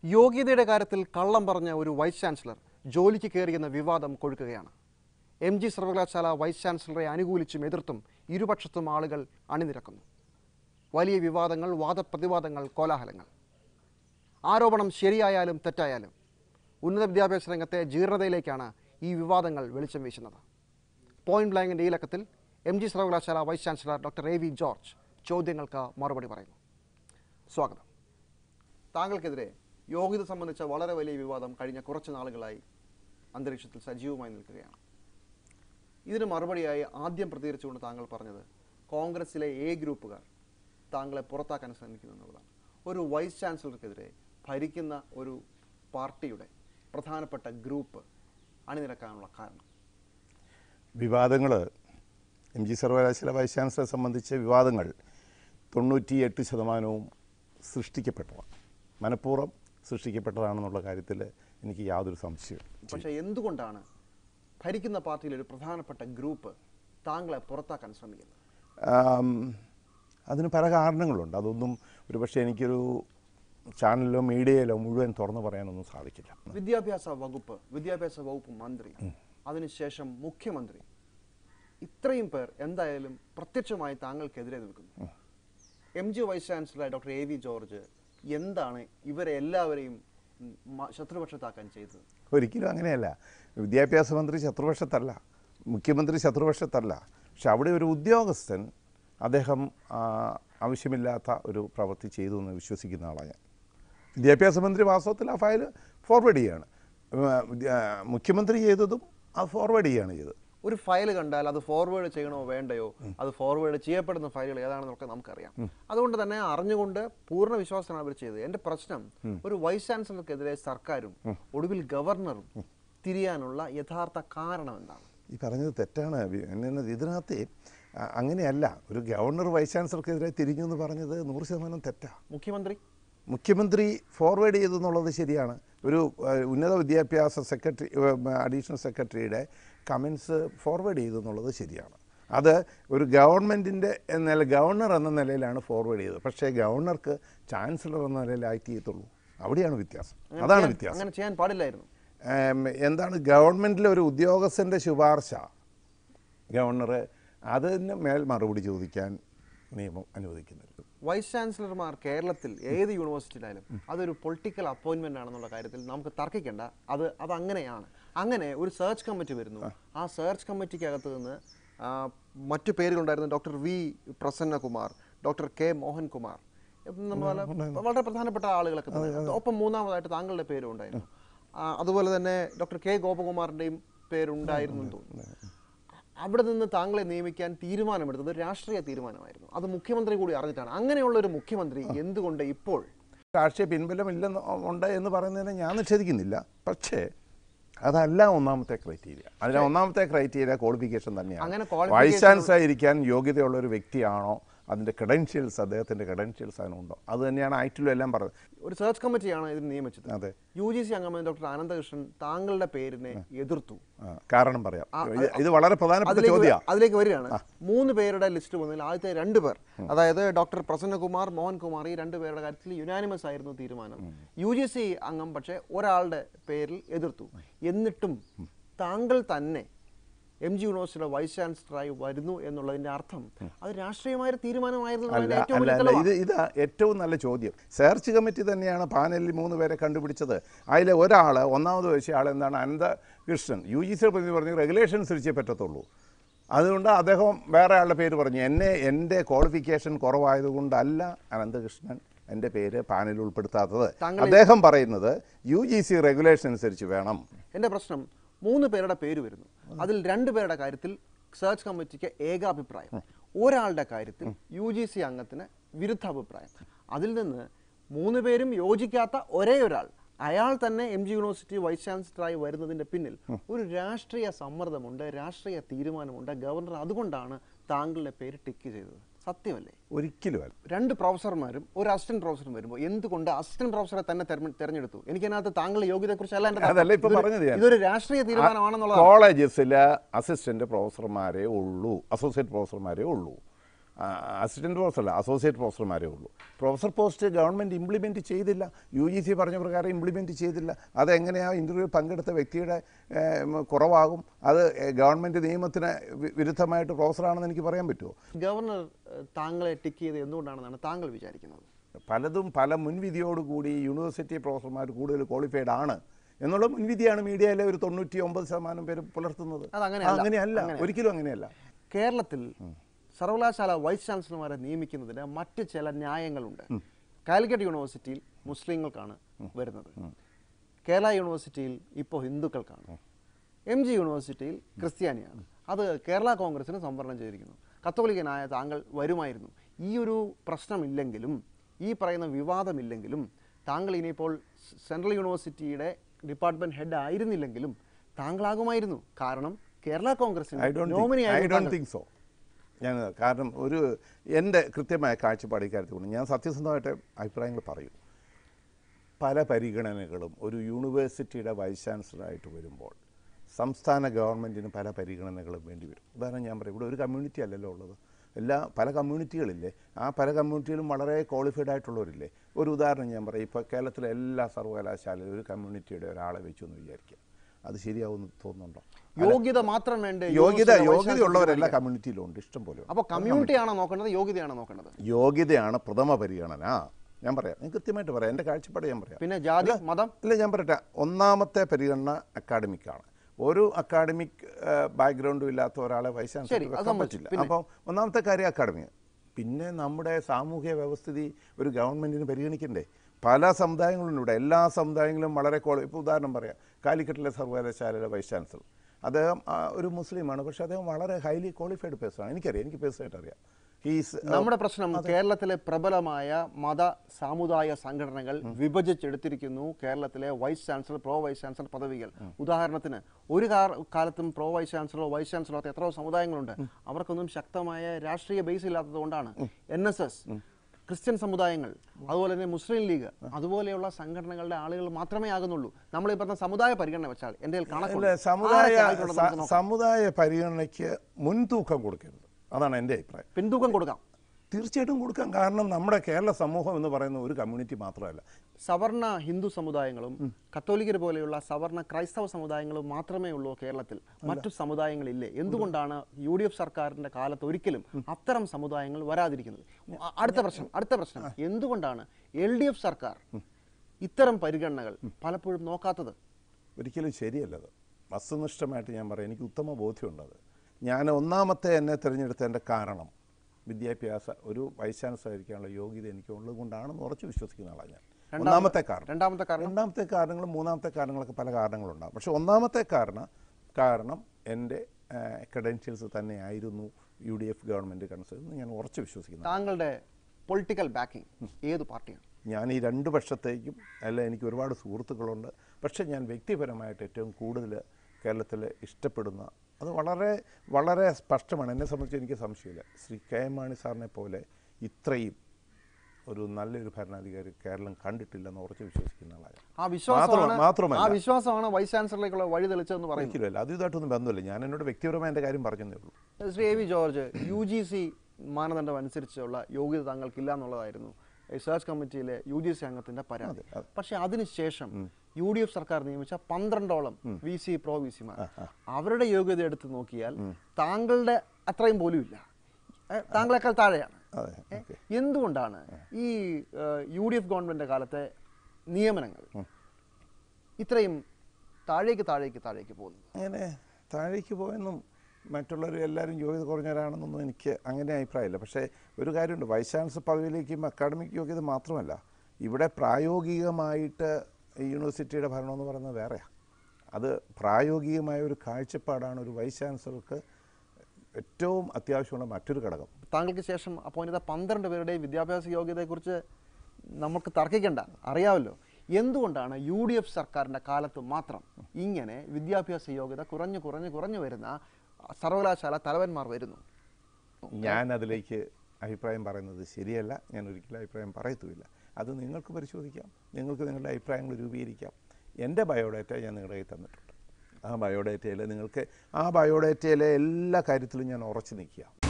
യോഗ്യതയുടെ കാര്യത്തിൽ കള്ളം പറഞ്ഞ ഒരു വൈസ് ചാൻസലർ ജോലിക്ക് കയറിയെന്ന വിവാദം കൊഴുക്കുകയാണ് എം ജി സർവകലാശാല വൈസ് ചാൻസലറെ അനുകൂലിച്ചും എതിർത്തും ഇരുപക്ഷത്തും ആളുകൾ അണിനിരക്കുന്നു വലിയ വിവാദങ്ങൾ വാദപ്രതിവാദങ്ങൾ കോലാഹലങ്ങൾ ആരോപണം ശരിയായാലും തെറ്റായാലും ഉന്നത വിദ്യാഭ്യാസ രംഗത്തെ ജീർണതയിലേക്കാണ് ഈ വിവാദങ്ങൾ വെളിച്ചം വീശുന്നത് പോയിന്റ് ബ്ലാങ്കിൻ്റെ ഈ ലക്കത്തിൽ എം ജി സർവകലാശാല vice chancellor doctor A V George ചോദ്യങ്ങൾക്ക് മറുപടി പറയുന്നു സ്വാഗതം താങ്കൾക്കെതിരെ യോഗ്യത സംബന്ധിച്ച വളരെ വലിയ വിവാദം കഴിഞ്ഞ കുറച്ച് നാളുകളായി അന്തരീക്ഷത്തിൽ സജീവമായി നിൽക്കുകയാണ് ഇതിന് മറുപടിയായി ആദ്യം പ്രതികരിച്ചുകൊണ്ട് താങ്കൾ പറഞ്ഞത് കോൺഗ്രസിലെ എ ഗ്രൂപ്പുകാർ താങ്കളെ പുറത്താക്കാൻ ശ്രമിക്കുന്നു എന്നുള്ളതാണ് ഒരു വൈസ് ചാൻസലർക്കെതിരെ ഭരിക്കുന്ന ഒരു പാർട്ടിയുടെ പ്രധാനപ്പെട്ട ഗ്രൂപ്പ് അണിനിരക്കാനുള്ള കാരണം വിവാദങ്ങൾ എം ജി സർവകലാശാല വൈസ് ചാൻസലറെ സംബന്ധിച്ച വിവാദങ്ങൾ തൊണ്ണൂറ്റിയെട്ട് ശതമാനവും സൃഷ്ടിക്കപ്പെട്ടതാണ് മനഃപൂർവ്വം സൃഷ്ടിക്കപ്പെട്ടതാണെന്നുള്ള കാര്യത്തിൽ എനിക്ക് യാതൊരു സംശയവും പക്ഷേ എന്തുകൊണ്ടാണ് ഭരിക്കുന്ന പാർട്ടിയിലെ ഒരു പ്രധാനപ്പെട്ട ഗ്രൂപ്പ് താങ്കളെ പുറത്താക്കാൻ ശ്രമിക്കുന്നത് ആം, അതിന് പല കാരണങ്ങളുണ്ട് അതൊന്നും ഒരുപക്ഷെ എനിക്കൊരു ചാനലിലോ മീഡിയയിലോ മുഴുവൻ തുറന്നു പറയാനൊന്നും സാധിക്കില്ല വിദ്യാഭ്യാസ വകുപ്പ് വിദ്യാഭ്യാസ വകുപ്പ് മന്ത്രി അതിനുശേഷം മുഖ്യമന്ത്രി ഇത്രയും പേർ എന്തായാലും പ്രത്യക്ഷമായി താങ്കൾക്കെതിരെ നിൽക്കുന്നു M G vice chancellor doctor A V George എന്താണ് ഇവരെ എല്ലാവരെയും ഉം, മ- ശത്രുപക്ഷത്താക്കാൻ ചെയ്തത് ഒരിക്കലും അങ്ങനെയല്ല വിദ്യാഭ്യാസ മന്ത്രി ശത്രുപക്ഷത്തല്ല മുഖ്യമന്ത്രി ശത്രുപക്ഷത്തല്ല പക്ഷെ അവിടെ ഒരു ഉദ്യോഗസ്ഥൻ അദ്ദേഹം ആ, ആവശ്യമില്ലാത്ത ഒരു പ്രവൃത്തി ചെയ്തു എന്ന് വിശ്വസിക്കുന്ന ആളാണ് ഞാൻ വിദ്യാഭ്യാസ മന്ത്രി വാസ്തവത്തിൽ ആ ഫയൽ ഫോർവേഡ് ചെയ്യാണ് ഉം, വിദ്യ- മുഖ്യമന്ത്രി ചെയ്തതും അത് ഫോർവേഡ് ചെയ്യാണ് ചെയ്തത് ഒരു ഫയൽ കണ്ടാൽ അത് ഫോർവേഡ് ചെയ്യണോ വേണ്ടയോ അത് ഫോർവേഡ് ചെയ്യപ്പെടുന്ന ഫയലുകൾ ഏതാണെന്നൊക്കെ നമുക്കറിയാം അതുകൊണ്ട് തന്നെ അറിഞ്ഞുകൊണ്ട് പൂർണ്ണ വിശ്വാസമാണ് അവർ ചെയ്തത് എന്റെ പ്രശ്നം ഒരു വൈസ് ചാൻസലർക്കെതിരെ സർക്കാരും ഒടുവിൽ ഗവർണറും തിരിയാനുള്ള യഥാർത്ഥ കാരണം എന്താണ് ഈ പറഞ്ഞത് തെറ്റാണ് വി- എന്നെ ഇതിനകത്ത് ആ, അങ്ങനെയല്ല ഒരു ഗവർണർ വൈസ് ചാൻസലർക്കെതിരെ തിരിഞ്ഞു എന്ന് പറഞ്ഞത് നൂറ് ശതമാനം തെറ്റാണ് മുഖ്യമന്ത്രി മുഖ്യമന്ത്രി ഫോർവേഡ് ചെയ്തു എന്നുള്ളത് ശരിയാണ് ഒരു ഏഹ്, ഉന്നത വിദ്യാഭ്യാസ സെക്രട്ടറി അഡീഷണൽ സെക്രട്ടറിയുടെ കമൻസ് ഫോർവേഡ് ചെയ്തു എന്നുള്ളത് ശരിയാണ് അത് ഒരു ഗവൺമെൻറ്റിൻ്റെ നില ഗവർണർ എന്ന നിലയിലാണ് ഫോർവേഡ് ചെയ്തത് പക്ഷേ ഗവർണർക്ക് ചാൻസലർ എന്ന നിലയിലായിട്ട് ചെയ്യത്തുള്ളൂ അവിടെയാണ് വ്യത്യാസം അങ്ങനെ അതാണ് ചെയ്യാൻ- വ്യത്യാസം അങ്ങനെ ചെയ്യാൻ പാടില്ലായിരുന്നു ഏം, എന്താണ് ഗവൺമെൻറ്റിലെ ഒരു ഉദ്യോഗസ്ഥൻ്റെ ശുപാർശ ഗവർണർ അതിന് മേൽ മറുപടി ചോദിക്കാൻ നിയമം അനുവദിക്കുന്നില്ല വൈസ് ചാൻസലർമാർ കേരളത്തിൽ ഏത് യൂണിവേഴ്സിറ്റിയിലായാലും അതൊരു പൊളിറ്റിക്കൽ അപ്പോയിന്റ്മെന്റ് ആണെന്നുള്ള കാര്യത്തിൽ നമുക്ക് തർക്കിക്കേണ്ട അത് അത് അങ്ങനെയാണ് അങ്ങനെ ഒരു സെർച്ച് കമ്മിറ്റി വരുന്നു ആ സെർച്ച് കമ്മിറ്റിക്കകത്ത് നിന്ന് ആ, മറ്റു പേരുകളുണ്ടായിരുന്ന doctor V Prasannakumar doctor K Mohankumar എന്ന പോലെ വളരെ പ്രധാനപ്പെട്ട ആളുകളൊക്കെ തന്നെ. ഒപ്പം മൂന്നാമതായിട്ട് താങ്കളുടെ പേരും ഉണ്ടായിരുന്നു ആ, അതുപോലെ തന്നെ ഡോക്ടർ കെ ഗോപകുമാറിന്റെയും പേരുണ്ടായിരുന്നു എന്ന് തോന്നുന്നു അവിടെ നിന്ന് താങ്കളെ നിയമിക്കാൻ തീരുമാനമെടുത്തത് ഒരു രാഷ്ട്രീയ തീരുമാനമായിരുന്നു അത് മുഖ്യമന്ത്രി കൂടി അറിഞ്ഞിട്ടാണ് അങ്ങനെയുള്ള ഒരു മുഖ്യമന്ത്രി എന്തുകൊണ്ട് ഇപ്പോൾ രാഷ്ട്രീയ പിൻബലമില്ലെന്ന് ഉണ്ട് എന്ന് പറയുന്നതിനെ ഞാൻ നിഷേധിക്കുന്നില്ല പക്ഷേ അതല്ല ഒന്നാമത്തെ ക്രൈറ്റീരിയ അതിലെ ഒന്നാമത്തെ ക്രൈറ്റീരിയ ക്വാളിഫിക്കേഷൻ അങ്ങനെ തന്നെയാണ് qualification വൈസ് ചാൻസലർ ഇരിക്കാൻ യോഗ്യതയുള്ള ഒരു വ്യക്തിയാണോ അതിൻ്റെ ക്രെഡൻഷ്യൽസ് അദ്ദേഹത്തിൻ്റെ ക്രെഡൻഷ്യൽസ് അതിനുണ്ടോ അത് തന്നെയാണ് ഐറ്റിലും എല്ലാം പറഞ്ഞത് ഒരു സെർച്ച് കമ്മിറ്റിയാണ് ഇതിന് നിയമിച്ചത് അതെ യു ജി സി അംഗമായ ഡോക്ടർ അനന്തകൃഷ്ണൻ താങ്കളുടെ പേരിനെ എതിർത്തു ആ, കാരണം പറയാം ആ, ഇത് ഇത് വളരെ പ്രധാനപ്പെട്ട അതിലേക്ക് വ- ചോദ്യമാണ് അതിലേക്ക് വരികയാണ് മൂന്ന് പേരുടെ ലിസ്റ്റ് വന്നതിൽ ആദ്യത്തെ രണ്ട് പേർ അതായത് ഡോക്ടർ പ്രസന്നകുമാർ മോഹൻകുമാർ ഈ രണ്ട് പേരുടെ കാര്യത്തിൽ യുനാനിമസ് ആയിരുന്നു തീരുമാനം യു ജി സി അംഗം പക്ഷേ ഒരാളുടെ പേരിൽ എതിർത്തു എന്നിട്ടും താങ്കൾ തന്നെ എം ജി യൂണിവേഴ്സിറ്റിയുടെ വൈസ് ചാൻസലറായി വരുന്നു എന്നുള്ളതിന്റെ അർത്ഥം അത് രാഷ്ട്രീയമായ ഒരു തീരുമാനമായിരുന്നു അല്ല എന്നതിന്റെ ഏറ്റവും അല്ല വലിയ അല്ല തെളിവാണ്. ഇത് ഇത് ഏറ്റവും നല്ല ചോദ്യം സെർച്ച് കമ്മിറ്റി തന്നെയാണ് പാനലിൽ മൂന്ന് പേരെ കണ്ടുപിടിച്ചത് അതിലെ ഒരാൾ ഒന്നാമത് വെച്ച ആൾ എന്താണ് അനന്തകൃഷ്ണൻ യു ജി സി പ്രതി പറഞ്ഞു റെഗുലേഷൻ അനുസരിച്ചേ പറ്റത്തുള്ളൂ അതുകൊണ്ട് അദ്ദേഹം വേറെ ആളുടെ പേര് പറഞ്ഞു എന്നെ എൻ്റെ ക്വാളിഫിക്കേഷൻ കുറവായതുകൊണ്ടല്ല അനന്തകൃഷ്ണൻ എൻ്റെ പേര് പാനലിൽ ഉൾപ്പെടുത്താത്തത് താങ്കൾ ഈ- അദ്ദേഹം പറയുന്നത് യു ജി സി റെഗുലേഷൻ അനുസരിച്ച് വേണം എന്റെ പ്രശ്നം മൂന്ന് പേരുടെ പേര് വരുന്നു അതിൽ രണ്ട് പേരുടെ കാര്യത്തിൽ സെർച്ച് കമ്മിറ്റിക്ക് ഏകാഭിപ്രായം ഒരാളുടെ കാര്യത്തിൽ യു ജി സി അംഗത്തിന് വിരുദ്ധാഭിപ്രായം അതിൽ നിന്ന് മൂന്ന് പേരും യോജിക്കാത്ത ഒരേ ഒരാൾ അയാൾ തന്നെ എം ജി യൂണിവേഴ്സിറ്റി വൈസ് ചാൻസലറായി വരുന്നതിന്റെ പിന്നിൽ ഒരു രാഷ്ട്രീയ സമ്മർദ്ദമുണ്ട് രാഷ്ട്രീയ തീരുമാനമുണ്ട് ഗവർണർ അതുകൊണ്ടാണ് താങ്കളുടെ പേര് ടിക്ക് ചെയ്തത് സത്യമല്ലേ ഒരിക്കലും അല്ല രണ്ട് പ്രൊഫസർമാരും ഒരു അസിസ്റ്റന്റ് പ്രൊഫസറും വരുമ്പോൾ എന്തുകൊണ്ട് അസിസ്റ്റന്റ് പ്രൊഫസറെ തന്നെ തെരഞ്ഞെ- തെരഞ്ഞെടുത്തു എനിക്ക് അതിനകത്ത് താങ്കളുടെ യോഗ്യതയെക്കുറിച്ചല്ല എൻ്റെ അതല്ല ഇപ്പൊ ഇതൊരു- പറഞ്ഞത് ഞാൻ. ഇതൊരു രാഷ്ട്രീയ തീരുമാനമാണെന്നുള്ളത് കോളേജസിൽ അസിസ്റ്റന്റ് പ്രൊഫസർമാരേ ഉള്ളൂ അസോസിയേറ്റ് പ്രൊഫസർമാരേ ഉള്ളൂ അസിസ്റ്റൻറ്റ് പ്രൊഫസർ അല്ല അസോസിയേറ്റ് പ്രൊഫസർമാരേ ഉള്ളൂ പ്രൊഫസർ പോസ്റ്റ് ഗവൺമെൻറ് ഇംപ്ലിമെൻറ്റ് ചെയ്തില്ല യു ജി സി പറഞ്ഞ പ്രകാരം ഇംപ്ലിമെൻറ്റ് ചെയ്തില്ല അതെങ്ങനെയാണ് ഇൻ്റർവ്യൂ പങ്കെടുത്ത വ്യക്തിയുടെ ഏം, കുറവാകും അത് ഗവൺമെൻറ് നിയമത്തിന് വി- വിരുദ്ധമായിട്ട് പ്രൊഫസറാണെന്ന് എനിക്ക് പറയാൻ പറ്റുമോ ഗവർണർ ഏഹ്, താങ്കളെ ടിക്ക് ചെയ്ത് എന്തുകൊണ്ടാണെന്നാണ് താങ്കൾ വിചാരിക്കുന്നത് പലതും പല മുൻവിധിയോടുകൂടി യൂണിവേഴ്സിറ്റി പ്രൊഫസർമാർ കൂടുതൽ ക്വാളിഫൈഡ് ആണ് എന്നുള്ള മുൻവിധിയാണ് മീഡിയയിലെ ഒരു തൊണ്ണൂറ്റി ഒമ്പത് ശതമാനം പേര് പുലർത്തുന്നത് അതങ്ങനെയല്ല. അങ്ങനെയല്ല അങ്ങനെയല്ല. ഒരിക്കലും അങ്ങനെയല്ല കേരളത്തിൽ സർവകലാശാല വൈസ് ചാൻസലർമാരെ നിയമിക്കുന്നതിന് മറ്റ് ചില ന്യായങ്ങളുണ്ട് കാലിക്കറ്റ് യൂണിവേഴ്സിറ്റിയിൽ മുസ്ലിങ്ങൾക്കാണ് വരുന്നത് കേരള യൂണിവേഴ്സിറ്റിയിൽ ഇപ്പോൾ ഹിന്ദുക്കൾക്കാണ് എം ജി യൂണിവേഴ്സിറ്റിയിൽ ക്രിസ്ത്യാനിയാണ് അത് കേരള കോൺഗ്രസിന് സംവരണം ചെയ്തിരിക്കുന്നു കത്തോലിക്കനായ താങ്കൾ വരുമായിരുന്നു ഈ ഒരു പ്രശ്നമില്ലെങ്കിലും ഈ പറയുന്ന വിവാദമില്ലെങ്കിലും താങ്കൾ ഇനിയിപ്പോൾ സെൻട്രൽ യൂണിവേഴ്സിറ്റിയുടെ ഡിപ്പാർട്ട്മെന്റ് ഹെഡ് ആയിരുന്നില്ലെങ്കിലും താങ്കളാകുമായിരുന്നു കാരണം കേരള ഐ കോൺഗ്രസിന് ഡോണ്ട് നോമിനി ഐ ആയിരുന്നു ഡോണ്ട് താങ്കൾ. തിങ്ക് സോ ഞാൻ കാരണം ഒരു എൻ്റെ കൃത്യമായ കാഴ്ചപ്പാട് ഇക്കാര്യത്തിൽ കൊണ്ട് ഞാൻ സത്യസന്ധമായിട്ട് അഭിപ്രായങ്ങൾ പറയും പല പരിഗണനകളും ഒരു യൂണിവേഴ്സിറ്റിയുടെ വൈസ് ചാൻസലറായിട്ട് വരുമ്പോൾ സംസ്ഥാന ഗവൺമെൻറ്റിന് പല പരിഗണനകളും വേണ്ടി വരും ഉദാഹരണം ഞാൻ പറയും ഇവിടെ ഒരു കമ്മ്യൂണിറ്റി അല്ലല്ലോ ഉള്ളത് എല്ലാ പല കമ്മ്യൂണിറ്റികളില്ലേ ആ പല കമ്മ്യൂണിറ്റികളും വളരെ ക്വാളിഫൈഡ് ആയിട്ടുള്ളവരില്ലേ ഒരു ഉദാഹരണം ഞാൻ പറയും ഇപ്പോൾ കേരളത്തിലെ എല്ലാ സർവകലാശാലയിലും ഒരു കമ്മ്യൂണിറ്റിയുടെ ഒരാളെ വെച്ചു എന്ന് വിചാരിക്കുക അത് ശരിയാവുമെന്ന് തോന്നുന്നുണ്ടോ യോഗ്യത മാത്രം വേണ്ട യോഗ്യത യൂണിവേഴ്സിറ്റി വൈസ് യോഗ്യതയുള്ളവരെല്ലാ ചാൻസലർ കമ്മ്യൂണിറ്റിയിലും ഉണ്ട് ഇഷ്ടം പോലെ ഉണ്ട്. അപ്പോൾ കമ്മ്യൂണിറ്റിയാണോ നോക്കേണ്ടത് യോഗ്യതയാണോ നോക്കേണ്ടത് യോഗ്യതയാണ് പ്രഥമ പരിഗണന ആ, ഞാൻ പറയാം ഞാൻ കൃത്യമായിട്ട് പറയാം എൻ്റെ കാഴ്ചപ്പാട് ഞാൻ പറയാം പിന്നെ ജാതി മതം ഇല്ല ഞാൻ പറയട്ടെ ഒന്നാമത്തെ പരിഗണന അക്കാഡമിക്കാണ് ഒരു അക്കാഡമിക് ബാക്ക്ഗ്രൗണ്ടും ഇല്ലാത്ത ഒരാളെ വൈസ് ശരി, ചാൻസലർ അത് വെക്കാൻ സമ്മതിച്ചു. പറ്റില്ല പിന്നെ? അപ്പം ഒന്നാമത്തെ കാര്യം അക്കാഡമിക് പിന്നെ നമ്മുടെ സാമൂഹ്യ വ്യവസ്ഥിതി ഒരു ഗവൺമെൻറ്റിന് പരിഗണിക്കണ്ടേ പല സമുദായങ്ങളും ഇവിടെ എല്ലാ സമുദായങ്ങളും വളരെ ക്വാളി ഇപ്പോൾ ഉദാഹരണം പറയാം കാലിക്കറ്റിലെ സർവകലാശാലയിലെ വൈസ് ചാൻസലർ അദ്ദേഹം ആ, ഒരു മുസ്ലിമാണ് പക്ഷേ അദ്ദേഹം വളരെ ഹൈലി ക്വാളിഫൈഡ് പേഴ്സണാണ് എനിക്കറിയാം എനിക്ക് പേഴ്സണായിട്ട് അറിയാം ഹീസ് നമ്മുടെ പ്രശ്നം കേരളത്തിലെ പ്രബലമായ മത സാമുദായ സംഘടനകൾ വിഭജിച്ചെടുത്തിരിക്കുന്നു കേരളത്തിലെ vice chancellor pro vice chancellor പദവികൾ ഉദാഹരണത്തിന് ഒരു കാ- കാലത്തും പ്രോ വൈസ് ചാൻസലറോ വൈസ് ചാൻസലറോ എത്രയോ സമുദായങ്ങളുണ്ട് അവർക്കൊന്നും ശക്തമായ രാഷ്ട്രീയ ബേസ് ഇല്ലാത്തത് കൊണ്ടാണ് എൻ എസ് എസ് ക്രിസ്ത്യൻ സമുദായങ്ങൾ അതുപോലെ തന്നെ മുസ്ലിം ലീഗ് അതുപോലെയുള്ള സംഘടനകളുടെ ആളുകൾ മാത്രമേ ആകുന്നുള്ളൂ നമ്മൾ ഈ പറഞ്ഞ സമുദായ പരിഗണന വെച്ചാൽ എൻ്റെ കയ്യിൽ കണക്കുണ്ട്. അല്ല സമുദായ ആരൊക്കെ ആയിട്ടുണ്ടെന്ന് നമുക്ക് സ- നോക്കാം. സമുദായ പരിഗണനയ്ക്ക് മുൻതൂക്കം കൊടുക്കരുത് അതാണ് എൻ്റെ അഭിപ്രായം പിന്തൂക്കം കൊടുക്കാം തീർച്ചയായിട്ടും കൊടുക്കാം കാരണം നമ്മുടെ കേരള സമൂഹം എന്ന് പറയുന്ന ഒരു കമ്മ്യൂണിറ്റി മാത്രമല്ല സവർണ ഹിന്ദു സമുദായങ്ങളും കത്തോലിക്കർ പോലെയുള്ള സവർണ ക്രൈസ്തവ സമുദായങ്ങളും മാത്രമേ ഉള്ളൂ കേരളത്തിൽ മറ്റു സമുദായങ്ങളില്ലേ എന്തുകൊണ്ടാണ് യു ഡി എഫ് സർക്കാരിന്റെ കാലത്ത് ഒരിക്കലും അത്തരം സമുദായങ്ങൾ വരാതിരിക്കുന്നത് അ- അടുത്ത പ്രശ്നം അടുത്ത പ്രശ്നം എന്തുകൊണ്ടാണ് എൽ ഡി എഫ് സർക്കാർ ഇത്തരം പരിഗണനകൾ പലപ്പോഴും നോക്കാത്തത് ഒരിക്കലും ശരിയല്ലത് വസ്തുനിഷ്ഠമായിട്ട് ഞാൻ പറയാം എനിക്ക് ഉത്തമ ബോധ്യമുണ്ടത് ഞാൻ ഒന്നാമത്തെ എന്നെ തിരഞ്ഞെടുത്തതിൻ്റെ കാരണം വിദ്യാഭ്യാസ ഒരു വൈസ് ചാൻസലർ ആയിരിക്കാനുള്ള യോഗ്യത എനിക്ക് ഉള്ളത് കൊണ്ടാണെന്ന് ഉറച്ചു വിശ്വസിക്കുന്ന ആളാണ് ഞാൻ ഒന്നാമത്തെ കാരണം രണ്ടാമത്തെ കാരണം രണ്ടാമത്തെ കാരണങ്ങളും മൂന്നാമത്തെ കാരണങ്ങളൊക്കെ പല കാരണങ്ങളുണ്ടാകും പക്ഷെ ഒന്നാമത്തെ കാരണം കാരണം എൻ്റെ ക്രെഡൻഷ്യൽസ് തന്നെയായിരുന്നു U D F government consider എന്ന് ഞാൻ ഉറച്ചു വിശ്വസിക്കുന്നു താങ്കളുടെ പൊളിറ്റിക്കൽ ബാക്കിംഗ് ഏത് പാർട്ടിയാണ് ഞാൻ ഈ രണ്ട് പക്ഷത്തേക്കും അല്ല എനിക്ക് ഒരുപാട് സുഹൃത്തുക്കളുണ്ട് പക്ഷേ ഞാൻ വ്യക്തിപരമായിട്ട് ഏറ്റവും കൂടുതൽ കേരളത്തിൽ ഇഷ്ടപ്പെടുന്ന അത് വളരെ വളരെ സ്പഷ്ടമാണ് എന്നെ സംബന്ധിച്ച് എനിക്ക് സംശയമില്ല ശ്രീ കെ എം മാണി സാറിനെ പോലെ ഇത്രയും ഒരു നല്ലൊരു ഭരണാധികാരി കേരളം കണ്ടിട്ടില്ലെന്ന് ഉറച്ചു വിശ്വസിക്കുന്ന ആളാണ് ആ വിശ്വാസമാണ് മാത്രം- മാത്രമല്ല. ആ വിശ്വാസമാണ് വൈസ് ചാൻസലറിലേക്കുള്ള വഴി തെളിച്ചതെന്ന് പറയുന്നത് ഒരിക്കലുമല്ല അത് ഇതായിട്ടൊന്നും ബന്ധമില്ല ഞാൻ എന്നോട് വ്യക്തിപരമായ എൻ്റെ കാര്യം പറഞ്ഞതേ ഉള്ളൂ Shri A V George U G C മാനദണ്ഡം അനുസരിച്ചുള്ള യോഗ്യത താങ്കൾക്കില്ല എന്നുള്ളതായിരുന്നു ഈ സെർച്ച് കമ്മിറ്റിയിലെ യു ജി സി അംഗത്തിന്റെ പരാതി പക്ഷെ അതിനുശേഷം യു ഡി എഫ് സർക്കാർ നിയമിച്ച പന്ത്രണ്ടോളം വി സി പ്രോ വി സിമാർ അവരുടെ യോഗ്യത എടുത്ത് നോക്കിയാൽ താങ്കളുടെ അത്രയും പോലും ഇല്ല ഏ, താങ്കളെക്കാൾ താഴെയാണ് അതെ ഏ, എന്തുകൊണ്ടാണ് ഈ യു ഡി എഫ് ഗവൺമെന്റ് കാലത്തെ നിയമനങ്ങൾ ഇത്രയും താഴേക്ക് താഴേക്ക് താഴേക്ക് പോകുന്നത് അങ്ങനെ താഴേക്ക് പോയെന്നും മറ്റുള്ളവർ എല്ലാവരും യോഗ്യത കുറഞ്ഞവരാണെന്നൊന്നും എനിക്ക് അങ്ങനെ അഭിപ്രായമില്ല പക്ഷേ ഒരു കാര്യമുണ്ട് വൈസ് ചാൻസലർ പദവിയിലേക്കും അക്കാഡമിക് യോഗ്യത മാത്രമല്ല ഇവിടെ പ്രായോഗികമായിട്ട് ഈ യൂണിവേഴ്സിറ്റിയുടെ ഭരണം എന്ന് പറയുന്നത് വേറെയാണ് അത് പ്രായോഗികമായ ഒരു കാഴ്ചപ്പാടാണ് ഒരു വൈസ് ചാൻസലർക്ക് ഏറ്റവും അത്യാവശ്യമുള്ള മറ്റൊരു ഘടകം താങ്കൾക്ക് ശേഷം അപ്പോയിന്റ് ചെയ്ത പന്ത്രണ്ട് പേരുടെയും വിദ്യാഭ്യാസ യോഗ്യതയെക്കുറിച്ച് നമുക്ക് തർക്കിക്കണ്ട അറിയാമല്ലോ എന്തുകൊണ്ടാണ് യു ഡി എഫ് സർക്കാരിൻ്റെ കാലത്ത് മാത്രം ഇങ്ങനെ വിദ്യാഭ്യാസ യോഗ്യത കുറഞ്ഞു കുറഞ്ഞു കുറഞ്ഞു വരുന്ന സർവകലാശാല തലവന്മാർ വരുന്നു ഞാൻ അതിലേക്ക് അഭിപ്രായം പറയുന്നത് ശരിയല്ല ഞാൻ ഒരിക്കലും അഭിപ്രായം പറയത്തുമില്ല അത് നിങ്ങൾക്ക് പരിശോധിക്കാം നിങ്ങൾക്ക് നിങ്ങളുടെ അഭിപ്രായങ്ങൾ രൂപീകരിക്കാം എൻ്റെ ബയോഡാറ്റ ഞാൻ നിങ്ങളുടെ കയ്യിൽ തന്നിട്ടുണ്ട് ആ ബയോഡാറ്റയിൽ നിങ്ങൾക്ക് ആ ബയോഡാറ്റയിലെ എല്ലാ കാര്യത്തിലും ഞാൻ ഉറച്ചു നിൽക്കുക